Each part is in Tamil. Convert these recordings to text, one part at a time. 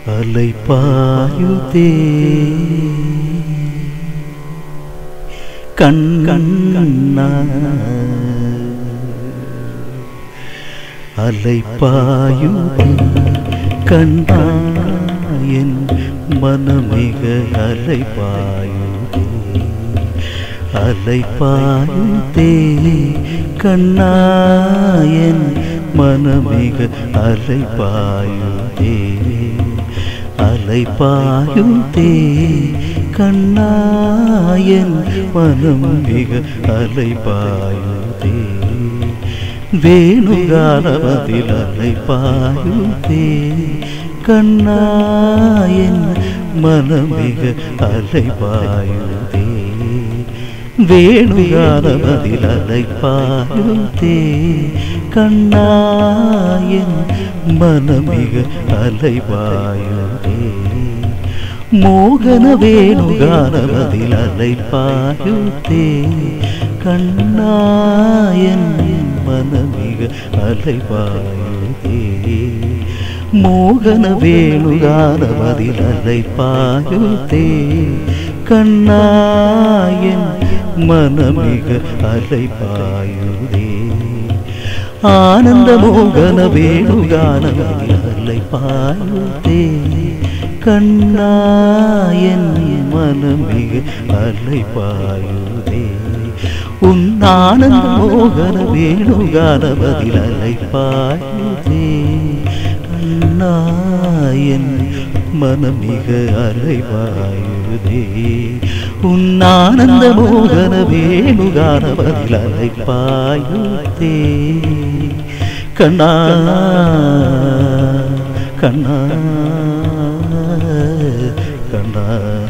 அலை பாயுதே கண் கண்ணா அலை பாயுதே கண்ணா என் மனமிக அலை பாயுதே அலை பாயுதே கண்ணா என் மனமிக அலை பாயுதே அலை பாயுதே கண்ணா என் மனம் மிக அலை பாயுதே வேணுகாலவதில் அலை பாயுதே கண்ணா என் மனமிக அலை பாயுதே வேணுகாலவதில் அலை பாயுதே கண்ணா என் மனமிக அலை பாயுதே மோகன வேணுகானவதில் அலை பாயுதே கண்ணாயன் மனமிக அலை பாயுதே மோகன வேணுகானவதில் அலை பாயுதே கண்ணாயன் மனமிக அலை பாயுதே ஆனந்த மோகன வேணுகானவதில் அலை பாயுதே கண்ணாயன் மனமிக அலை பாயுதே உன் ஆனந்த மோகன வேணுகானவதில் அலை பாயுதே கண்ணாயன் மனமிக அலை பாயுதே உன் ஆனந்த மோகன வேணுகானவதில் அலை பாயுதே கண்ணா கண்ணா கண்ணா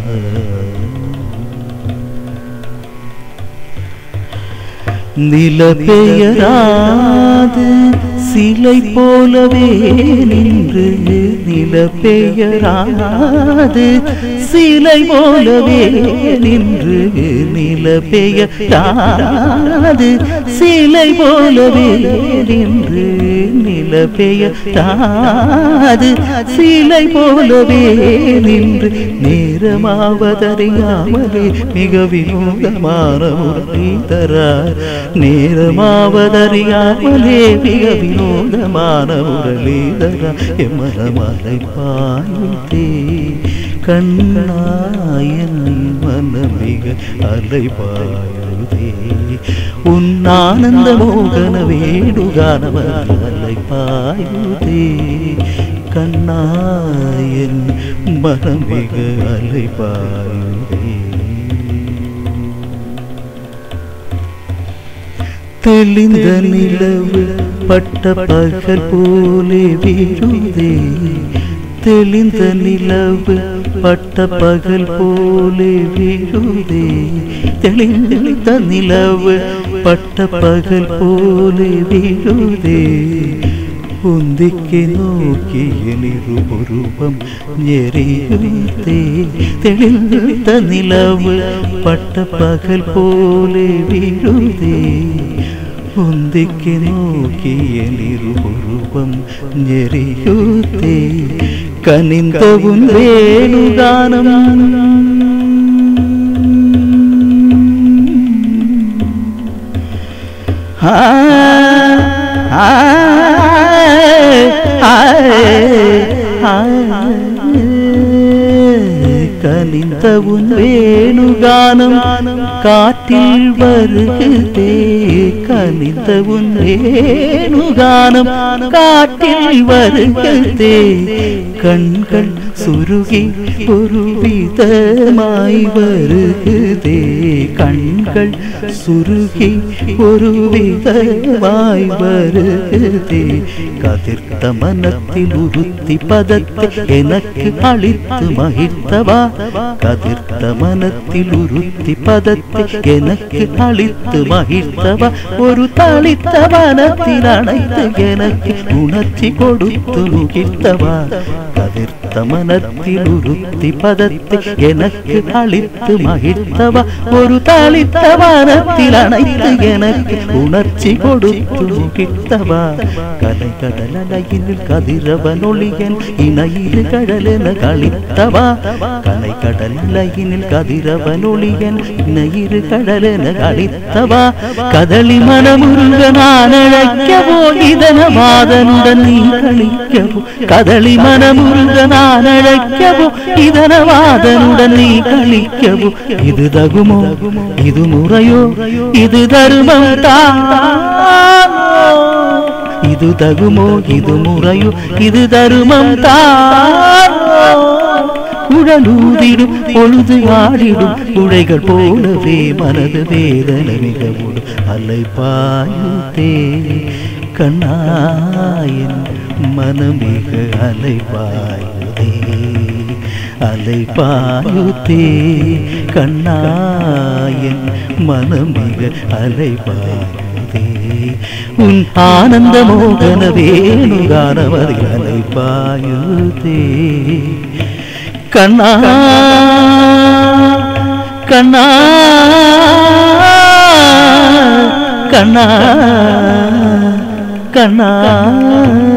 நில பெயராது சிலை போலவே நின்று நில பெயராது சிலை போலவே நின்று நில பெயராது சிலை போலவே நின்று நில பெயராது சிலை போலவே நின்று நேரமாவதறியாமலே மிக வினோதமான முரளிதரார் நேரமாவதறியாமலே மிக வினோதமான முரளிதரா எமனமலை பாயுதே கண்ணாயன் மனமிக அலை பாயுதே உன் ஆனந்த மோகன வேடுகானவர் அலை பாயுதே கண்ணாயன் மனமிக அலை பாயுதே தெளிந்த நிலவு பட்ட பகல் போலே வீழுதே தெளிந்த நிலவு பட்ட பகல் போலே வீழுதே தெளிந்த நிலவு பட்ட பகல் போலே வீழுதே உந்திக்கு நோக்கிய நிருபுருவம் எரியுதே தெளிந்த நிலவு பட்ட பகல் போலே வீழுதே உந்திக்கு நோக்கிய நிருபுருவம் எரியுதே கனிந்த உன் வேணுகானம் ஆ ஆ கனிந்த உன் வேணுகானம் காற்றில் வருகுதே கனிந்த உன் வேணுகானம் காற்றில் வருகுதே கண்கள் சுருகி ஒரு விதமாய் வருகுதே கண்கள் சுருகி ஒரு விதமாய் வருகுதே கதிர்த்த மனத்தில் உறுத்தி பதத்தை எனக்கு அளித்து மகிழ்த்தவா கதிர்த்த மனத்தில் உறுத்தி பதத்தை எனக்கு அளித்து மகிழ்த்தவா ஒரு தளித்த மனத்தில் அனைத்து எனக்கு உணர்ச்சி கொடுத்து முகிழ்த்தவா கதிர்த்த மனத்தில் உறுத்தி பதத்தை எனக்கு அளித்து மகிழ்த்தவா ஒரு ஒரு தளித்த வானத்தில் அனைத்து எனக்கு உணர்ச்சி கொடுத்து கிட்டவா கலை கடல் அலையினில் கதிரவன் ஒளியன் இணையிரு கடலென கழித்தவா கலை கடல் அலையினில் கதிரவன் ஒளியன் இணையிரு கடலென கழித்தவா கதளி மனமுருக நான் அழைக்கவோ இதனவாதனுடன் நீ கழிக்கவோ கதளி மனமுருக நான் அழைக்கவோ இதனவாதனுடன் நீ கழிக்கவோ இது தகுமோ இது முறையோ இது தருமம் தானோ இது தகுமோ இது முறையோ இது தருமம் தானோ குழலூதிடும் பொழுது ஆடிடும் குழைகள் போலவே மனது வேதனை மிகவும் அலைப்பாயுதே கண்ணாயன் மனமிக அலைப்பாயுதே அலைப்பாயுதே கண்ணாயன் மனமிக அலைப்பாயுதே உன் ஆனந்த மோகன வேணுகானவரில் அலைப்பாயுதே கண்ணா கண்ணா கண்ணா கண்ணா